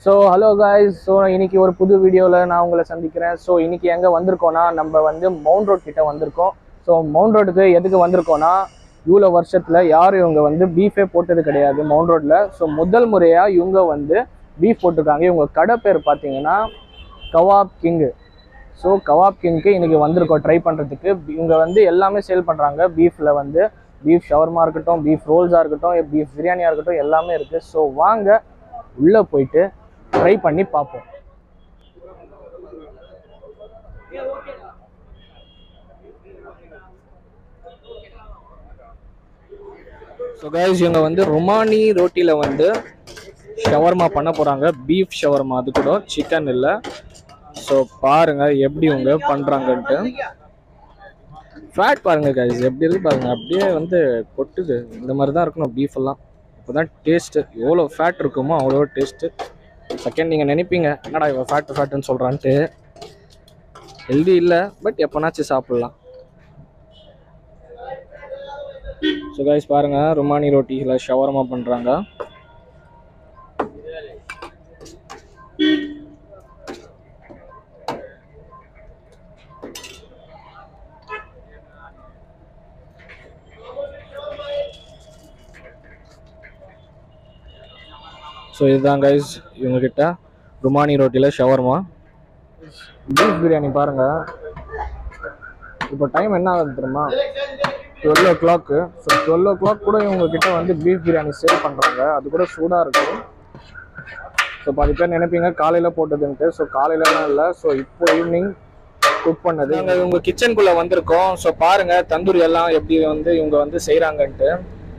So hello guys so இன்னைக்கு ஒரு புது வீடியோவில் நான் உங்களை சந்திக்கிறேன் ஸோ இன்னைக்கு எங்கே வந்திருக்கோம்னா நம்ம வந்து மவுண்ட் ரோட் கிட்ட வந்திருக்கோம் ஸோ மவுண்ட் ரோடுக்கு எதுக்கு வந்திருக்கோம்னா இவ்வளோ வருஷத்தில் யாரும் இவங்க வந்து பீஃபே போட்டது கிடையாது மவுண்ட் ரோட்டில் ஸோ முதல் முறையாக இவங்க வந்து பீஃப் போட்டிருக்காங்க இவங்க கடை பேர் பார்த்தீங்கன்னா கவாப் கிங்கு ஸோ கவாப் கிங்க்கு இன்னைக்கு வந்திருக்கோம் ட்ரை பண்ணுறதுக்கு இவங்க வந்து எல்லாமே சேல் பண்ணுறாங்க பீஃபில் வந்து பீஃப் ஷவர்மா இருக்கட்டும் பீஃப் ரோல்ஸாக இருக்கட்டும் பீஃப் பிரியாணியாக இருக்கட்டும் எல்லாமே இருக்குது ஸோ வாங்க உள்ளே போயிட்டு ட்ரை பண்ணி பார்ப்போம் ஸோ கைஸ் இவங்க வந்து ருமானி ரோட்டியில் வந்து ஷவர்மா பண்ண போகிறாங்க பீஃப் ஷவர்மா அது கூட சிக்கன் இல்லை ஸோ பாருங்க எப்படி இவங்க பண்ணுறாங்கன்ட்டு ஃபேட் பாருங்க கைஸ் எப்படி இருக்கு பாருங்க அப்படியே வந்து கொட்டுது இந்த மாதிரி தான் இருக்கணும் பீஃப் எல்லாம் இப்போ தான் டேஸ்ட்டு எவ்வளோ ஃபேட் இருக்குமோ அவ்வளோ டேஸ்ட்டு செகண்ட் நீங்கள் நினைப்பீங்க என்னடா இவன் ஃபேட்டு ஃபேட்டுன்னு சொல்கிறான்ட்டு ஹெல்தி இல்லை பட் எப்போனாச்சும் சாப்பிட்லாம் ஸோ கைஸ் பாருங்க ருமானி ரோட்டியில் ஷவர்மா பண்ணுறாங்க ஸோ இதுதான் கைஸ் இவங்ககிட்ட ருமானி ரோட்டியில் ஷவர்மா பீஃப் பிரியாணி பாருங்க இப்போ டைம் என்ன ஆகுது தெரியுமா twelve o'clock so twelve o'clock கூட இவங்க கிட்ட வந்து பீஃப் பிரியாணி சேல் பண்ணுறாங்க அது கூட சூடாக இருக்கும் ஸோ பாதி பேர் நினைப்பீங்க காலையில் போட்டதுன்ட்டு ஸோ காலையிலலாம் இல்லை ஸோ இப்போ ஈவினிங் குக் பண்ணது நாங்கள் இவங்க கிச்சனுக்குள்ளே வந்திருக்கோம் ஸோ பாருங்க தந்தூரி எல்லாம் எப்படி வந்து இவங்க வந்து செய்கிறாங்கன்ட்டு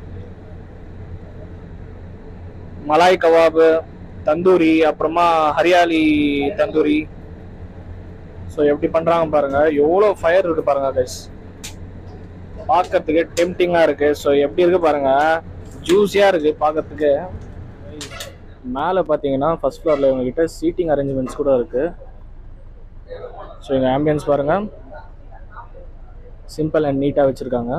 மலாய் கவாபு தந்தூரி அப்புறமா ஹரியாலி தந்தூரி ஸோ எப்படி பண்றாங்க பாருங்க எவ்வளோ ஃபயர் இருக்கு பாருங்க கைஸ் பார்க்கறதுக்கு டெம்டிங்காக இருக்கு ஸோ எப்படி இருக்கு பாருங்க ஜூஸியாக இருக்கு பார்க்கறதுக்கு மேலே பார்த்தீங்கன்னா ஃபர்ஸ்ட் ஃப்ளோரில் இவங்ககிட்ட சீட்டிங் அரேஞ்ச்மெண்ட்ஸ் கூட இருக்கு ஸோ எங்கள் ஆம்பியன்ஸ் பாருங்க சிம்பிள் அண்ட் நீட்டாக வச்சுருக்காங்க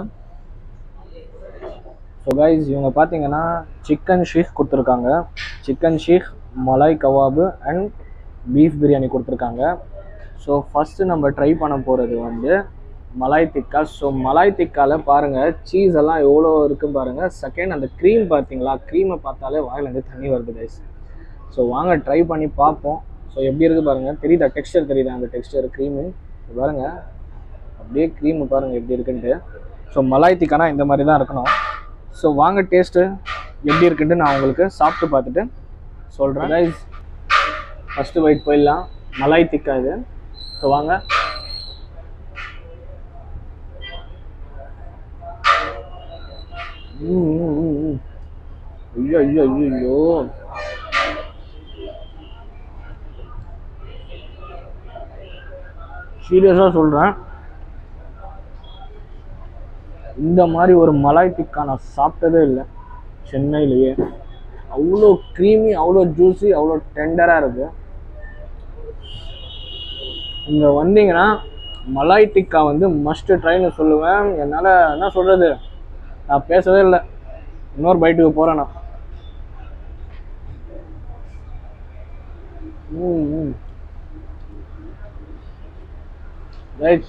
ஸோ கைஸ் இவங்க பார்த்தீங்கன்னா சிக்கன் ஷீக் கொடுத்துருக்காங்க chicken seekh malai kebab and beef biryani கொடுத்துருக்காங்க ஸோ ஃபஸ்ட்டு நம்ம ட்ரை பண்ண போகிறது வந்து மலாய் திக்கா ஸோ மலாய் திக்காவில் பாருங்கள் சீஸ் எல்லாம் எவ்வளோ இருக்குன்னு பாருங்கள் செகண்ட் அந்த க்ரீம் பார்த்தீங்களா க்ரீமை பார்த்தாலே வாயிலேருந்து தண்ணி வருது கைஸ் ஸோ வாங்க ட்ரை பண்ணி பார்ப்போம் ஸோ எப்படி இருக்குது பாருங்கள் தெரியுதா டெக்ஸ்டர் தெரியுதா அந்த டெக்ஸ்டர் க்ரீமு பாருங்கள் அப்படியே க்ரீமு பாருங்கள் எப்படி இருக்குன்ட்டு ஸோ மலாய் திக்கானா இந்த மாதிரி தான் இருக்கணும் ஸோ வாங்க டேஸ்ட்டு எப்படி இருக்குன்ட்டு நான் உங்களுக்கு சாப்பிட்டு பார்த்துட்டு சொல்கிறேன் கைஸ் ஃபஸ்ட்டு பைட் போயிடலாம் மலாய் திக்கா இது ஸோ வாங்க ம், ம், ம், ம். ஐயோ ஐயோ ஐயோ ஐயோ சீரியஸாக சொல்கிறேன் இந்த மாதிரி ஒரு மலாய் டிக்கா நான் சாப்பிட்டதே இல்லை சென்னையிலேயே அவ்வளோ க்ரீமி அவ்வளோ ஜூஸி அவ்வளோ டெண்டராக இருக்கு இங்கே வந்தீங்கன்னா மலாய் டிக்கா வந்து மஸ்ட் ட்ரைன்னு சொல்லுவேன் என்னால் என்ன சொல்கிறது நான் பேசவே இல்லை இன்னொரு பைட்டுக்கு போகிறேன் நான் ம் ம் right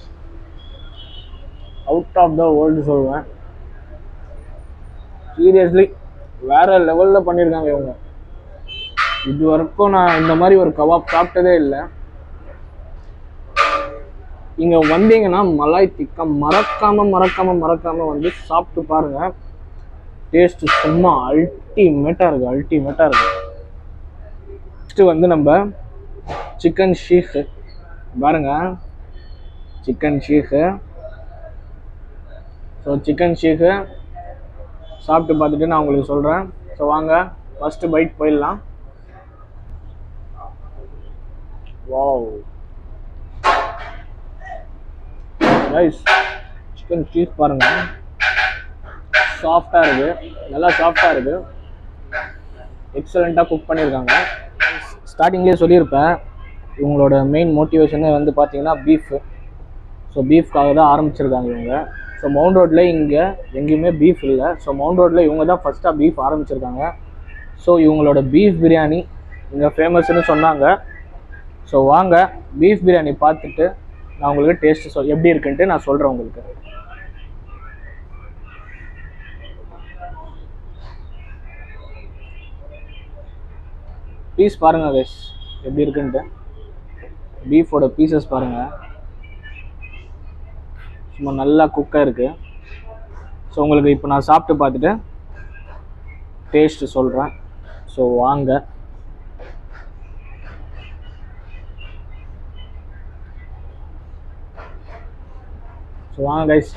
out of the world சொல்லுவேன் சீரியஸ்லி வேற லெவலில் பண்ணியிருக்காங்க இவங்க இது வரைக்கும் நான் இந்த மாதிரி ஒரு கபாப் சாப்பிட்டதே இல்லை இங்க வந்தீங்கன்னா மலாய் திக்கா மறக்காம மறக்காம மறக்காம வந்து சாப்பிட்டு பாருங்க டேஸ்ட் சும்மா அல்டிமேட்டா இருக்கு அல்டிமேட்டா இருக்கு நெக்ஸ்ட் வந்து நம்ம சிக்கன் ஷீக் பாருங்க chicken seekh so chicken seekh சாப்பிட்டு பார்த்துட்டு நான் உங்களுக்கு சொல்கிறேன் ஸோ வாங்க ஃபஸ்ட்டு பைட் போயிடலாம் வாவ் ரைஸ் சிக்கன் சீஸ் பாருங்க சாஃப்டாக இருக்கு நல்லா சாஃப்டாக இருக்கு எக்ஸலண்ட்டாக குக் பண்ணியிருக்காங்க ஸ்டார்டிங்லேயே சொல்லியிருப்பேன் இவங்களோட மெயின் மோட்டிவேஷனே வந்து பார்த்தீங்கன்னா பீஃப் ஸோ பீஃப்காக தான் ஆரம்பிச்சிருக்காங்க இவங்க ஸோ மவுண்ட் ரோட்டில் இங்கே எங்கேயுமே பீஃப் இல்லை ஸோ மவுண்ட் ரோட்டில் இவங்க தான் ஃபஸ்ட்டாக பீஃப் ஆரம்பிச்சிருக்காங்க ஸோ இவங்களோட பீஃப் பிரியாணி இங்கே ஃபேமஸ்னு சொன்னாங்க ஸோ வாங்க பீஃப் பிரியாணி பார்த்துட்டு நான் உங்களுக்கு டேஸ்ட் சொல் எப்படி இருக்குன்ட்டு நான் சொல்கிறேன் உங்களுக்கு பீஸ் பாருங்க கைஸ் எப்படி இருக்குன்ட்டு பீஃபோட பீசஸ் பாருங்க சும்மா நல்லா குக்காக இருக்கு ஸோ உங்களுக்கு இப்போ நான் சாப்பிட்டு பார்த்துட்டு டேஸ்ட் சொல்கிறேன் ஸோ வாங்க ஸோ வாங்க கைஸ்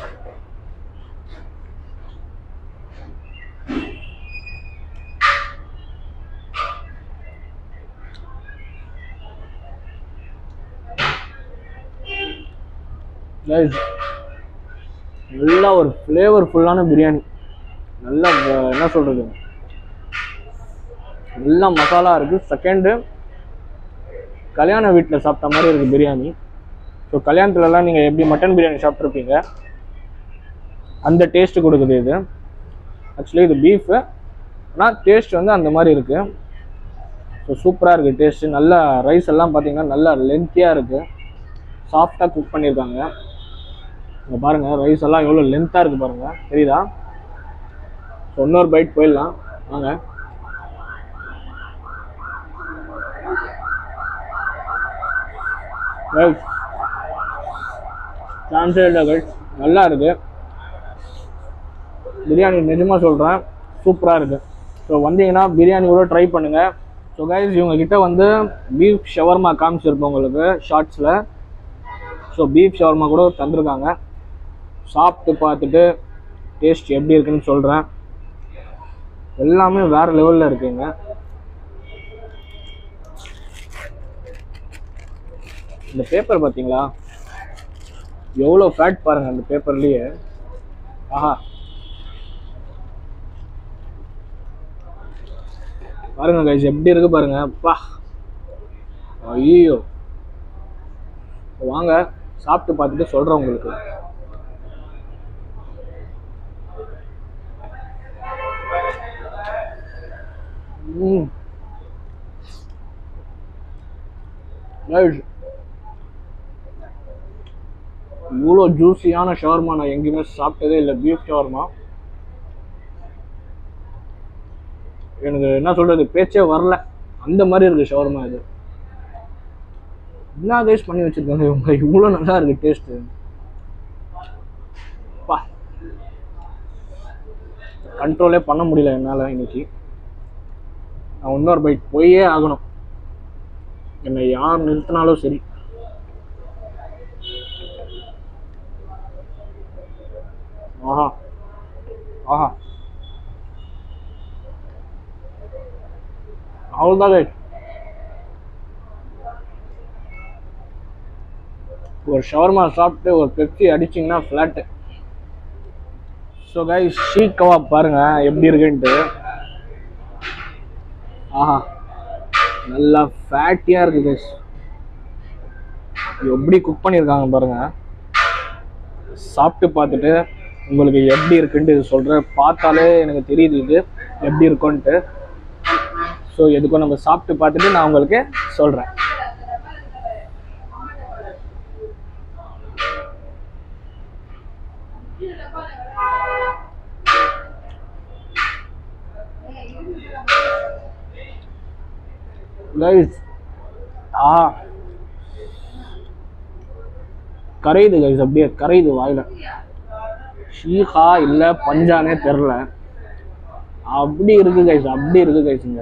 கைஸ் நல்லா ஒரு ஃப்ளேவர்ஃபுல்லான பிரியாணி நல்லா வ- என்ன சொல்கிறது நல்லா மசாலா இருக்குது செகண்டு கல்யாண வீட்டில் சாப்பிட்ட மாதிரி இருக்குது பிரியாணி ஸோ கல்யாணத்துலலாம் நீங்கள் எப்படி மட்டன் பிரியாணி சாப்பிட்ருப்பீங்க அந்த டேஸ்ட் கொடுக்குது இது ஆக்சுவலி இது பீஃபு ஆனால் டேஸ்ட் வந்து அந்த மாதிரி இருக்குது ஸோ சூப்பராக இருக்குது டேஸ்ட்டு நல்லா ரைஸ் எல்லாம் பார்த்தீங்கன்னா நல்லா லென்த்தியாக இருக்குது சாஃப்டாக குக் பண்ணியிருக்காங்க இங்கே பாருங்கள் ரைஸ் எல்லாம் எவ்வளோ லென்த்தாக இருக்குது பாருங்கள் தெரியுதா ஸோ இன்னொரு பைட் போயிடலாம் வாங்க ரைஸ் சான்ஸே இல்லை கைஸ் நல்லா இருக்கு பிரியாணி நிஜமாக சொல்கிறேன் சூப்பராக இருக்குது ஸோ வந்தீங்கன்னா பிரியாணி கூட ட்ரை பண்ணுங்கள் ஸோ கைஸ் இவங்க கிட்ட வந்து பீஃப் ஷவர்மா காமிச்சிருப்போம் உங்களுக்கு ஷார்ட்ஸில் ஸோ பீஃப் ஷவர்மா கூட தந்திருக்காங்க சாப்பிட்டு பார்த்துட்டு டேஸ்ட் எப்படி இருக்குன்னு சொல்கிறேன் எல்லாமே வேறு லெவலில் இருக்குங்க இந்த பேப்பர் பார்த்தீங்களா எவ்வளோ ஃபேட் பாருங்க அந்த பேப்பர்லேயே ஆஹா பாருங்க கைஸ் எப்படி இருக்கு பாருங்க அப்பா ஐயோ வாங்க சாப்பிட்டு பார்த்துட்டு சொல்கிறேன் உங்களுக்கு ம் Guys, இவ்வளோ ஜூஸியான ஷவர்மா நான் எங்கேயுமே சாப்பிட்டதே இல்லை பீஃப் ஷவர்மா எனக்கு என்ன சொல்றது பேச்சே வரல அந்த மாதிரி இருக்கு ஷவர்மா இது என்ன கைஸ் பண்ணி வச்சிருக்காங்க இவங்க இவ்வளோ நல்லா இருக்கு டேஸ்ட்டு பா கண்ட்ரோலே பண்ண முடியல என்னால் இன்னைக்கு நான் இன்னொரு பைக் போயே ஆகணும் என்னை யார் நிறுத்தினாலும் சரி ஆஹா ஆஹா அவ்வளோதான் கைஸ் ஒரு ஷவர்மா சாப்பிட்டு ஒரு பெப்சி அடிச்சிங்கன்னா flat so guys seekh kebab பாருங்க எப்படி இருக்குன்ட்டு ஆஹா நல்லா ஃபேட்டியாக இருக்கு கைஸ் எப்படி குக் பண்ணியிருக்காங்க பாருங்க சாப்பிட்டு பார்த்துட்டு உங்களுக்கு எப்படி இருக்குன்ட்டு இது சொல்கிறேன் பார்த்தாலே எனக்கு தெரியுது இது எப்படி இருக்கும்ன்ட்டு ஸோ எதுக்கும் நம்ம சாப்பிட்டு பார்த்துட்டு நான் உங்களுக்கு சொல்கிறேன் கைஸ் ஆ கரையுது கைஸ் அப்படியே கரையுது வாயில ஷீஹா இல்லை பஞ்சானே தெரில அப்படி இருக்கு கைஸ் அப்படி இருக்கு கைஸுங்க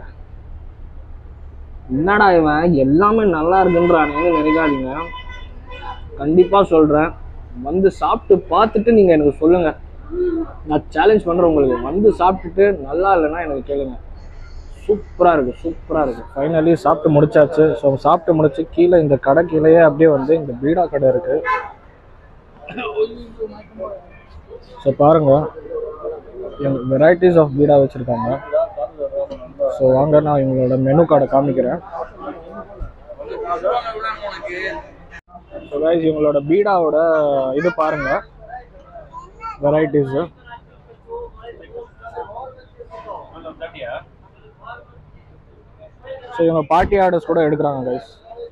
என்னடா இவன் எல்லாமே நல்லா இருக்குன்றானேன்னு நினைக்காதீங்க கண்டிப்பாக சொல்கிறேன் வந்து சாப்பிட்டு பார்த்துட்டு நீங்கள் எனக்கு சொல்லுங்கள் நான் சேலஞ்ச் பண்ணுறேன் உங்களுக்கு வந்து சாப்பிட்டுட்டு நல்லா இல்லைன்னா எனக்கு கேளுங்க சூப்பராக இருக்குது சூப்பராக இருக்குது ஃபைனலி சாப்பிட்டு முடிச்சாச்சு ஸோ சாப்பிட்டு முடிச்சு கீழே இந்த கடை கீழேயே அப்படியே வந்து இந்த பீடா கடை இருக்குது ஸோ பாருங்கள் வெரைட்டிஸ் ஆஃப் பீடா வச்சுருக்காங்க ஸோ வாங்க நான் இவங்களோட மெனு கார்டை காமிக்கிறேன் ஸோ கைஸ் இவங்களோட பீடாவோட இது பாருங்க வெரைட்டிஸு ஸோ இவங்க பார்ட்டி ஆர்டர்ஸ் கூட எடுக்கிறாங்க கைஸ்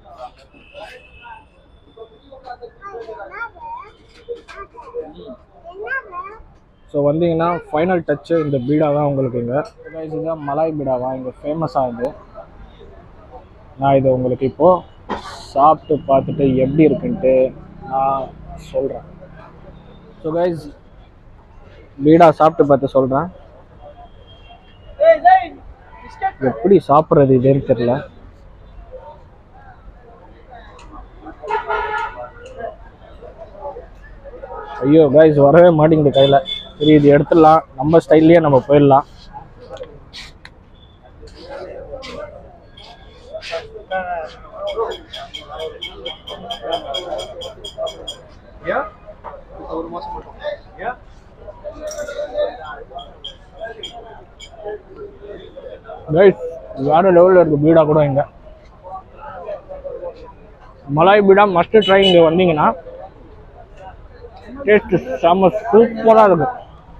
ஸோ வந்தீங்கன்னா ஃபைனல் டச்சு இந்த பீடா தான் உங்களுக்கு இங்கே கைஸ் இதுதான் மலாய் பீடாவா இங்கே ஃபேமஸாக இது நான் இதை உங்களுக்கு இப்போது சாப்பிட்டு பார்த்துட்டு எப்படி இருக்குன்ட்டு நான் சொல்கிறேன் ஸோ கைஸ் பீடா சாப்பிட்டு பார்த்து சொல்கிறேன் எப்படி சாப்பிட்றது இதுன்னு தெரியல ஐயோ கைஸ் வரவே மாட்டேங்குது கையில் சரி இது எடுத்துடலாம் நம்ம ஸ்டைல்லையே நம்ம போயிடலாம் கைஸ் வேற லெவலில் இருக்கு பீடா கூட இங்கே மலாய் பீடா மஸ்ட் ட்ரை இங்கே வந்தீங்கன்னா டேஸ்ட் செம்ம சூப்பராக இருக்கும்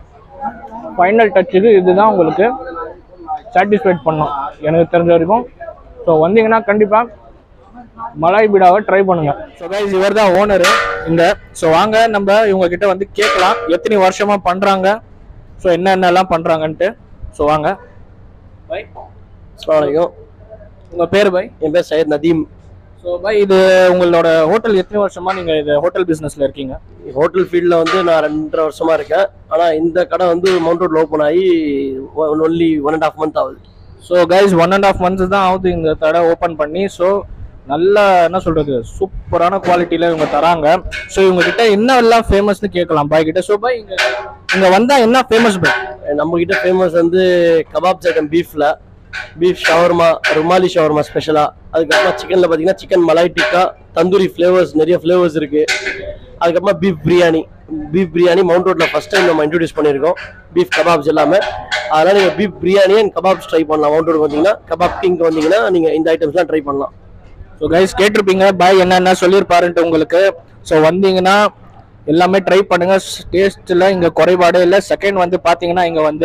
ஃபைனல் டச்சுக்கு இதுதான் உங்களுக்கு சாட்டிஸ்ஃபைட் பண்ணும் எனக்கு தெரிஞ்ச வரைக்கும் ஸோ வந்தீங்கன்னா கண்டிப்பாக மலாய் பீடாவை ட்ரை பண்ணுங்க ஸோ கைஸ் இவர் தான் ஓனரு இந்த ஸோ வாங்க நம்ம இவங்க கிட்ட வந்து கேட்கலாம் எத்தனை வருஷமா பண்றாங்க ஸோ என்னென்னலாம் பண்றாங்கன்ட்டு ஸோ வாங்க பை அஸ்ஸலாமு உங்க பேர் பை என் பேர் சையத் நதீம் ஸோ பை இது உங்களோட ஹோட்டல் எத்தனை வருஷமா நீங்க இது ஹோட்டல் பிசினஸ்ல இருக்கீங்க ஹோட்டல் ஃபீல்டில் வந்து நான் ரெண்டரை வருஷமா இருக்கேன் ஆனால் இந்த கடை வந்து மவுண்ட் ரோட்ல ஓப்பன் ஆகி only one and half month ஆகுது so guys one and half months தான் ஆகுது இந்த கடை ஓப்பன் பண்ணி ஸோ நல்ல என்ன சொல்றது சூப்பரான குவாலிட்டியில இவங்க தராங்க ஸோ இவங்க கிட்ட என்ன எல்லாம் ஃபேமஸ்னு கேட்கலாம் பாய் கிட்ட ஸோ பாய் இங்க இங்க வந்தா என்ன ஃபேமஸ் பாய் நம்ம கிட்ட ஃபேமஸ் வந்து கபாப் ஐட்டம் பீஃப்ல பீஃப் ஷவர்மா ருமாலி ஷவர்மா ஸ்பெஷலா அதுக்கப்புறமா சிக்கன்ல பார்த்தீங்கன்னா சிக்கன் மலாய் டிக்கா தந்தூரி ஃப்ளேவர்ஸ் நிறைய ஃப்ளேவர்ஸ் இருக்கு அதுக்கப்புறமா beef biryani beef biryani Mount ரோட்ல ஃபர்ஸ்ட் டைம் நம்ம இன்ட்ரடியூஸ் பண்ணியிருக்கோம் பீஃப் கபாப்ஸ் எல்லாமே அதனால நீங்க beef biryani and kebabs try பண்ணலாம் மவுண்ட் ரோடு வந்தீங்கன்னா கபாப் கிங் வந்தீங்கன்னா நீங்க இந்த ஐட்டம்ஸ்லாம் ட்ரை பண்ணலாம் ஸோ கைஸ் கேட்டிருப்பீங்க பாய் என்னென்ன சொல்லியிருப்பாருன்ட்டு உங்களுக்கு ஸோ வந்தீங்கன்னா எல்லாமே ட்ரை பண்ணுங்க டேஸ்ட்டில் இங்கே குறைபாடே இல்லை செகண்ட் வந்து பார்த்தீங்கன்னா இங்கே வந்து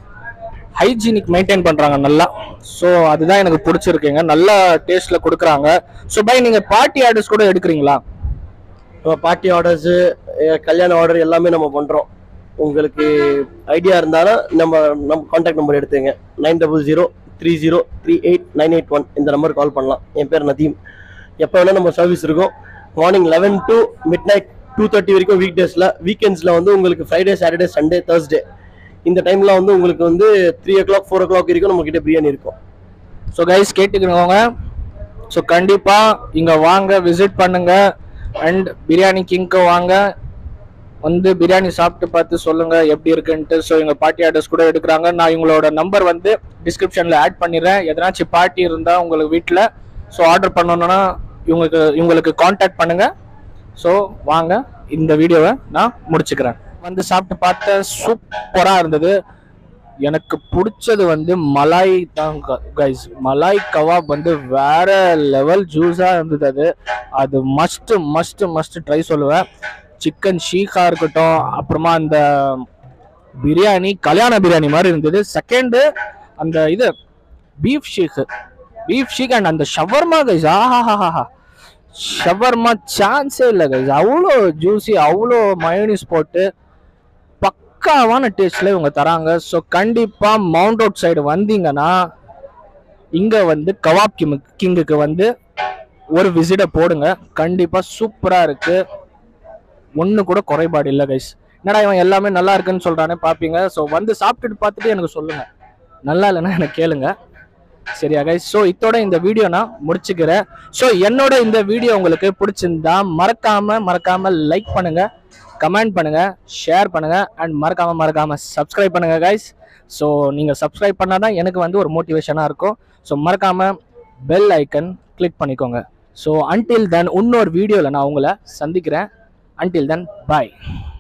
ஹைஜீனிக் மெயின்டைன் பண்ணுறாங்க நல்லா ஸோ அதுதான் எனக்கு பிடிச்சிருக்குங்க நல்லா டேஸ்ட்டில் கொடுக்குறாங்க ஸோ பாய் நீங்கள் பார்ட்டி ஆர்டர்ஸ் கூட எடுக்கிறீங்களா இப்போ பார்ட்டி ஆர்டர்ஸு கல்யாண ஆர்டர் எல்லாமே நம்ம பண்ணுறோம் உங்களுக்கு ஐடியா இருந்தாலும் நம்ம நம்ம காண்டாக்ட் நம்பர் எடுத்துங்க nine double zero three zero three eight nine eight one இந்த நம்பர் கால் பண்ணலாம் என் பேர் நதீம் எப்போ வேணால் நம்ம சர்வீஸ் இருக்கும் morning eleven to midnight two thirty வரைக்கும் வீக் டேஸில் வீக்கெண்ட்ஸில் வந்து உங்களுக்கு ஃப்ரைடே சாட்டர்டே சண்டே தேர்ஸ்டே இந்த டைமில் வந்து உங்களுக்கு வந்து three o'clock four o'clock வரைக்கும் நம்மக்கிட்ட பிரியாணி இருக்கும் ஸோ கைஸ் கேட்டுக்கிறவங்க ஸோ கண்டிப்பாக இங்கே வாங்க விசிட் பண்ணுங்க அண்ட் பிரியாணி கிங்க்கு வாங்க வந்து பிரியாணி சாப்பிட்டு பார்த்து சொல்லுங்க எப்படி இருக்குன்ட்டு ஸோ எங்கள் பார்ட்டி ஆர்டர்ஸ் கூட எடுக்கிறாங்க நான் இவங்களோட நம்பர் வந்து டிஸ்கிரிப்ஷனில் ஆட் பண்ணிடுறேன் எதனாச்சும் பார்ட்டி இருந்தால் உங்களுக்கு வீட்டில் ஸோ ஆர்டர் பண்ணணும்னா இவங்களுக்கு இவங்களுக்கு காண்டாக்ட் பண்ணுங்க ஸோ வாங்க இந்த வீடியோவை நான் முடிச்சுக்கிறேன் வந்து சாப்பிட்டு பார்த்த சூப்பராக இருந்தது எனக்கு பிடிச்சது வந்து மலாய் தான் கைஸ் மலாய் கவாப் வந்து வேற லெவல் ஜூஸாக இருந்தது அது அது மஸ்ட் மஸ்ட் மஸ்ட் ட்ரை சொல்லுவேன் சிக்கன் ஷீக்கா இருக்கட்டும் அப்புறமா அந்த பிரியாணி கல்யாண பிரியாணி மாதிரி இருந்தது செகண்டு அந்த இது beef seekh beef seekh and அந்த ஷவர்மா கைஸ் ஆஹாஹாஹா ஷவர்மா சான்ஸே இல்லை கைஸ் அவ்வளோ ஜூஸி அவ்வளோ மயோனிஸ் போட்டு பக்காவான டேஸ்ட்ல இவங்க தராங்க ஸோ கண்டிப்பா மவுண்ட் ரோட் சைடு வந்தீங்கன்னா இங்க வந்து கவாப் கிம் கிங்குக்கு வந்து ஒரு விசிட்டை போடுங்க கண்டிப்பா சூப்பரா இருக்கு ஒண்ணு கூட குறைபாடு இல்லை கைஸ் என்னடா இவன் எல்லாமே நல்லா இருக்குன்னு சொல்றானே பாப்பீங்க ஸோ வந்து சாப்பிட்டுட்டு பார்த்துட்டு எனக்கு சொல்லுங்க நல்லா இல்லைன்னா எனக்கு கேளுங்க சரியா கைஸ் ஸோ இதோட இந்த வீடியோ நான் முடிச்சுக்கிறேன் ஸோ என்னோட இந்த வீடியோ உங்களுக்கு பிடிச்சிருந்தா மறக்காம மறக்காம லைக் பண்ணுங்க கமெண்ட் பண்ணுங்க ஷேர் பண்ணுங்க அண்ட் மறக்காம மறக்காம சப்ஸ்கிரைப் பண்ணுங்க கைஸ் ஸோ நீங்க சப்ஸ்கிரைப் பண்ணாதான் எனக்கு வந்து ஒரு மோட்டிவேஷனாக இருக்கும் ஸோ மறக்காம பெல் ஐக்கன் கிளிக் பண்ணிக்கோங்க ஸோ அன்டில் தென் இன்னொரு வீடியோவில் நான் உங்களை சந்திக்கிறேன் அன்டில் தென் பாய்